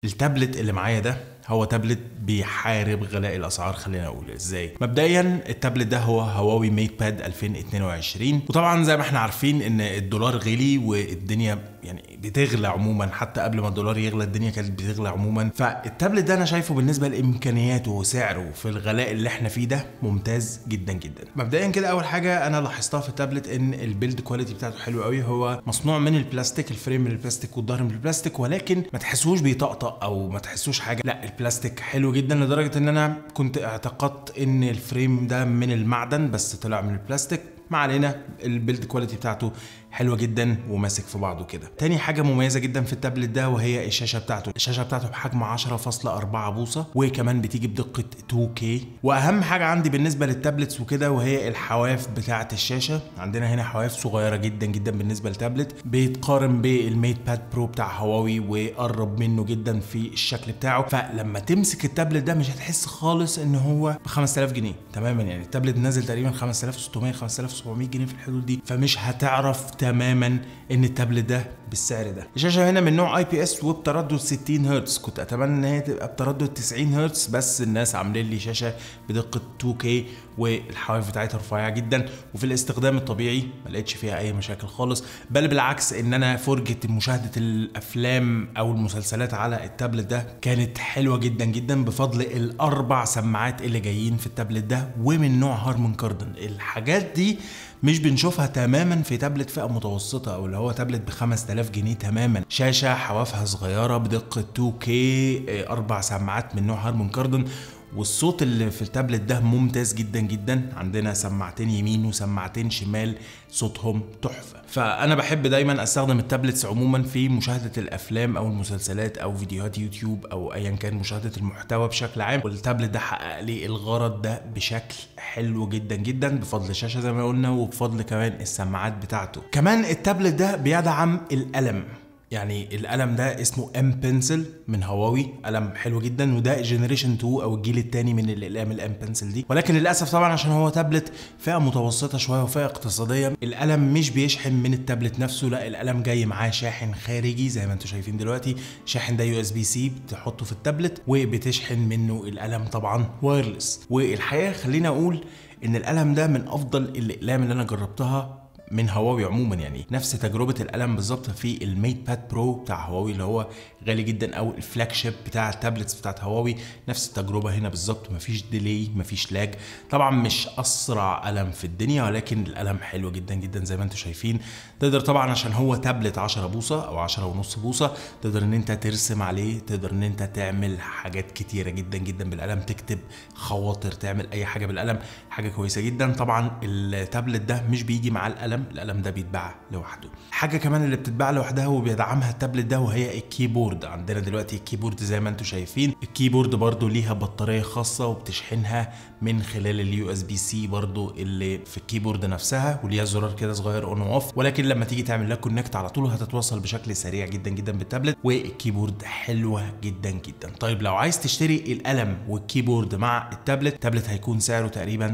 التابلت اللي معايا ده هو تابلت بيحارب غلاء الاسعار خلينا اقول ازاي مبدئيا التابلت ده هو هواوي ميت باد 2022 وطبعا زي ما احنا عارفين ان الدولار غلي والدنيا يعني بتغلى عموما حتى قبل ما الدولار يغلى الدنيا كانت بتغلى عموما فالتابلت ده انا شايفه بالنسبه لامكانياته وسعره في الغلاء اللي احنا فيه ده ممتاز جدا جدا مبدئيا كده اول حاجه انا لاحظتها في التابلت ان البيلد كواليتي بتاعته حلو قوي هو مصنوع من البلاستيك الفريم من البلاستيك والظهر من البلاستيك ولكن ما تحسوش بيطقطق او ما تحسوش حاجه لا البلاستيك حلو جدا لدرجه ان انا كنت اعتقدت ان الفريم ده من المعدن بس طلع من البلاستيك ما علينا البيلد كواليتي بتاعته حلوه جدا وماسك في بعضه كده تاني حاجه مميزه جدا في التابلت ده وهي الشاشه بتاعته الشاشه بتاعته بحجم 10.4 بوصه وكمان بتيجي بدقه 2K واهم حاجه عندي بالنسبه للتابلتس وكده وهي الحواف بتاعه الشاشه عندنا هنا حواف صغيره جدا جدا بالنسبه للتابلت بيتقارن بالميت باد برو بتاع هواوي وقرب منه جدا في الشكل بتاعه فلما تمسك التابلت ده مش هتحس خالص ان هو ب 5000 جنيه تماما يعني التابلت نازل تقريبا 5600 5700 جنيه في الحدود دي فمش هتعرف تماما ان التابلت ده بالسعر ده الشاشه هنا من نوع اي بي اس وبتردد 60 هرتز كنت اتمنى ان هي تبقى بتردد 90 هرتز بس الناس عاملين لي شاشه بدقه 2K والحواف بتاعتها رفيعه جدا وفي الاستخدام الطبيعي ما لقيتش فيها اي مشاكل خالص بل بالعكس ان انا فرجه مشاهده الافلام او المسلسلات على التابلت ده كانت حلوه جدا جدا بفضل الاربع سماعات اللي جايين في التابلت ده ومن نوع هارمون كاردن الحاجات دي مش بنشوفها تماما في تابلت فئه متوسطه او اللي هو تابلت ب 5000 جنيه تماما شاشه حوافها صغيره بدقه 2K اربع سماعات من نوع هارمون كاردن والصوت اللي في التابلت ده ممتاز جدا جدا عندنا سماعتين يمين وسماعتين شمال صوتهم تحفه فانا بحب دايما استخدم التابلتس عموما في مشاهده الافلام او المسلسلات او فيديوهات يوتيوب او ايا كان مشاهده المحتوى بشكل عام والتابلت ده حقق لي الغرض ده بشكل حلو جدا جدا بفضل الشاشه زي ما قلنا وبفضل كمان السماعات بتاعته كمان التابلت ده بيدعم القلم يعني القلم ده اسمه ام بنسل من هواوي قلم حلو جدا وده جنريشن 2 او الجيل الثاني من الاقلام الام بنسل دي ولكن للاسف طبعا عشان هو تابلت فئه متوسطه شويه وفئه اقتصاديه القلم مش بيشحن من التابلت نفسه لا القلم جاي معاه شاحن خارجي زي ما انتم شايفين دلوقتي شاحن ده يو اس بي سي بتحطه في التابلت وبتشحن منه القلم طبعا وايرلس والحقيقه خلينا اقول ان القلم ده من افضل الاقلام اللي انا جربتها من هواوي عموما يعني نفس تجربه القلم بالظبط في الميت باد برو بتاع هواوي اللي هو غالي جدا او الفلاج شيب بتاع التابلتس بتاعت هواوي نفس التجربه هنا بالظبط مفيش ديلي مفيش لاج طبعا مش اسرع قلم في الدنيا ولكن القلم حلو جدا جدا زي ما انتم شايفين تقدر طبعا عشان هو تابلت 10 بوصه او 10 ونص بوصه تقدر ان انت ترسم عليه تقدر ان انت تعمل حاجات كتيره جدا جدا بالقلم تكتب خواطر تعمل اي حاجه بالقلم حاجه كويسه جدا طبعا التابلت ده مش بيجي مع القلم القلم ده بيتباع لوحده حاجه كمان اللي بتتباع لوحدها وبيدعمها التابلت ده وهي الكيبورد عندنا دلوقتي الكيبورد زي ما انتم شايفين الكيبورد برضو ليها بطاريه خاصه وبتشحنها من خلال اليو اس بي سي برضو اللي في الكيبورد نفسها وليها زرار كده صغير اون واوف ولكن لما تيجي تعمل لها كونكت على طول هتتوصل بشكل سريع جدا جدا بالتابلت والكيبورد حلوه جدا جدا طيب لو عايز تشتري القلم والكيبورد مع التابلت التابلت هيكون سعره تقريبا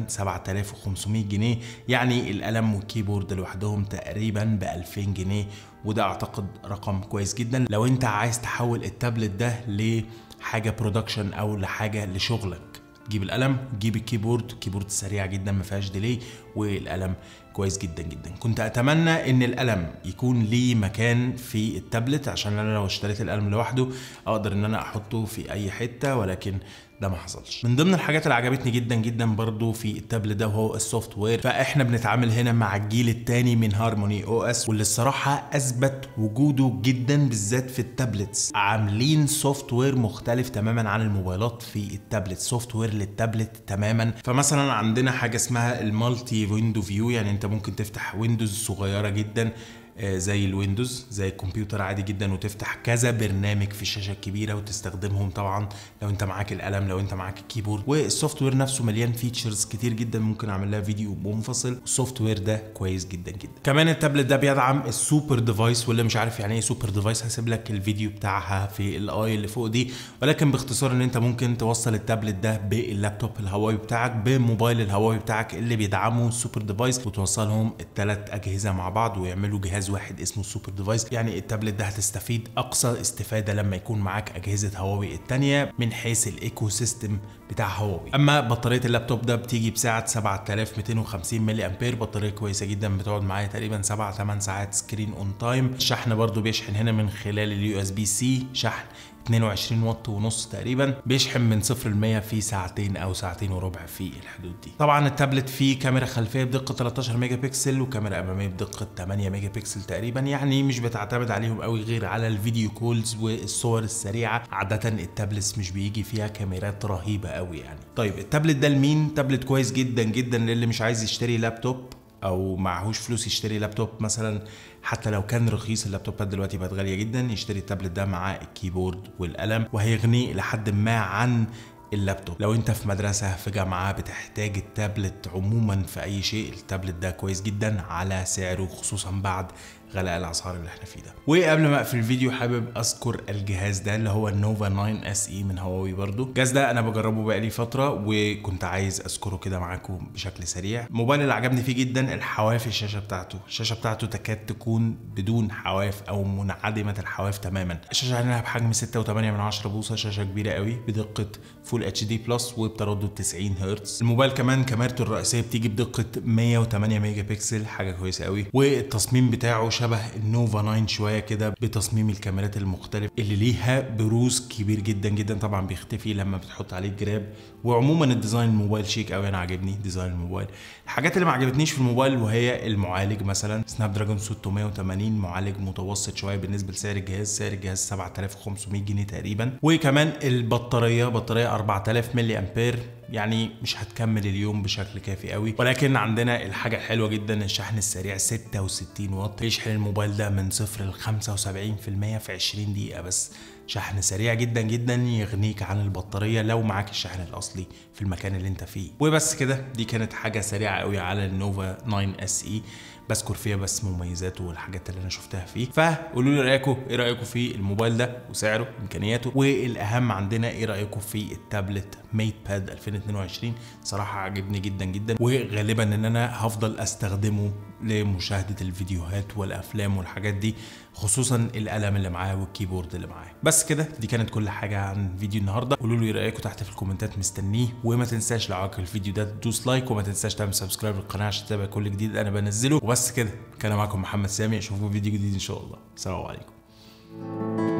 7500 جنيه يعني القلم والكيبورد لوحدهم تقريبا ب 2000 جنيه وده اعتقد رقم كويس جدا لو انت عايز تحول التابلت ده لحاجه برودكشن او لحاجه لشغلك تجيب القلم تجيب الكيبورد كيبورد سريع جدا ما فيهاش ديلي والقلم كويس جدا جدا كنت اتمنى ان القلم يكون ليه مكان في التابلت عشان انا لو اشتريت القلم لوحده اقدر ان انا احطه في اي حته ولكن ده ما حصلش من ضمن الحاجات اللي عجبتني جدا جدا برضو في التابلت ده وهو السوفت وير فاحنا بنتعامل هنا مع الجيل الثاني من هارموني او اس واللي الصراحه اثبت وجوده جدا بالذات في التابلتس عاملين سوفت وير مختلف تماما عن الموبايلات في التابلت سوفت وير للتابلت تماما فمثلا عندنا حاجه اسمها المالتي ويندو فيو يعني انت ممكن تفتح ويندوز صغيره جدا زي الويندوز زي الكمبيوتر عادي جدا وتفتح كذا برنامج في الشاشه الكبيره وتستخدمهم طبعا لو انت معاك القلم لو انت معاك الكيبورد والسوفت وير نفسه مليان فيتشرز كتير جدا ممكن اعمل لها فيديو منفصل السوفت وير ده كويس جدا جدا كمان التابلت ده بيدعم السوبر ديفايس واللي مش عارف يعني ايه سوبر ديفايس هسيب لك الفيديو بتاعها في الاي اللي فوق دي ولكن باختصار ان انت ممكن توصل التابلت ده باللابتوب الهواوي بتاعك بموبايل الهواوي بتاعك اللي بيدعموا السوبر ديفايس وتوصلهم الثلاث اجهزه مع بعض ويعملوا جهاز جهاز واحد اسمه سوبر ديفايس يعني التابلت ده هتستفيد اقصى استفاده لما يكون معاك اجهزه هواوي التانية من حيث الايكو سيستم بتاع هواوي اما بطاريه اللابتوب ده بتيجي بسعه 7250 ملي امبير بطاريه كويسه جدا بتقعد معايا تقريبا 7 8 ساعات سكرين اون تايم الشحن برضو بيشحن هنا من خلال اليو اس بي سي شحن 22 واط ونص تقريبا بيشحن من 0 ل 100 في ساعتين او ساعتين وربع في الحدود دي طبعا التابلت فيه كاميرا خلفيه بدقه 13 ميجا بكسل وكاميرا اماميه بدقه 8 ميجا بكسل تقريبا يعني مش بتعتمد عليهم قوي غير على الفيديو كولز والصور السريعه عاده التابلتس مش بيجي فيها كاميرات رهيبه قوي يعني طيب التابلت ده لمين تابلت كويس جدا جدا للي مش عايز يشتري لابتوب او معهوش فلوس يشتري لابتوب مثلا حتى لو كان رخيص اللابتوبات دلوقتي بقت غاليه جدا يشتري التابلت ده مع الكيبورد والقلم وهيغنيه لحد ما عن اللابتوب لو انت في مدرسة في جامعة بتحتاج التابلت عموما في اي شيء التابلت ده كويس جدا على سعره خصوصا بعد غلاء الاسعار اللي احنا فيه ده وقبل ما اقفل الفيديو حابب اذكر الجهاز ده اللي هو النوفا 9 اس اي من هواوي برضو الجهاز ده انا بجربه بقالي فتره وكنت عايز اذكره كده معاكم بشكل سريع الموبايل اللي عجبني فيه جدا الحواف الشاشه بتاعته الشاشه بتاعته تكاد تكون بدون حواف او منعدمه الحواف تماما الشاشه هنا بحجم 6.8 من 10 بوصه شاشه كبيره قوي بدقه فول اتش دي بلس وبتردد 90 هرتز الموبايل كمان كاميرته الرئيسيه بتيجي بدقه 108 ميجا بكسل حاجه كويسه قوي والتصميم بتاعه شبه النوفا 9 شويه كده بتصميم الكاميرات المختلف اللي ليها بروز كبير جدا جدا طبعا بيختفي لما بتحط عليه جراب وعموما الديزاين الموبايل شيك قوي انا عاجبني ديزاين الموبايل الحاجات اللي ما عجبتنيش في الموبايل وهي المعالج مثلا سناب دراجون 680 معالج متوسط شويه بالنسبه لسعر الجهاز سعر الجهاز 7500 جنيه تقريبا وكمان البطاريه بطاريه 4000 ملي امبير يعني مش هتكمل اليوم بشكل كافي قوي ولكن عندنا الحاجه الحلوه جدا الشحن السريع 66 واط بيشحن الموبايل ده من صفر ل 75% في 20 دقيقه بس شحن سريع جدا جدا يغنيك عن البطاريه لو معاك الشحن الاصلي في المكان اللي انت فيه وبس كده دي كانت حاجه سريعه قوي على النوفا 9 اس اي بذكر فيها بس مميزاته والحاجات اللي انا شفتها فيه فقولوا لي رايكم ايه رايكم في الموبايل ده وسعره وامكانياته والاهم عندنا ايه رايكم في التابلت ميت باد 2022 صراحه عجبني جدا جدا وغالبا ان انا هفضل استخدمه لمشاهده الفيديوهات والافلام والحاجات دي خصوصا القلم اللي معاه والكيبورد اللي معاه بس كده دي كانت كل حاجه عن فيديو النهارده قولوا لي رايكم تحت في الكومنتات مستنيه وما تنساش لو عجبك الفيديو ده تدوس لايك وما تنساش تعمل سبسكرايب للقناه عشان تتابع كل جديد انا بنزله وبس كده كان معاكم محمد سامي اشوفكم في فيديو جديد ان شاء الله السلام عليكم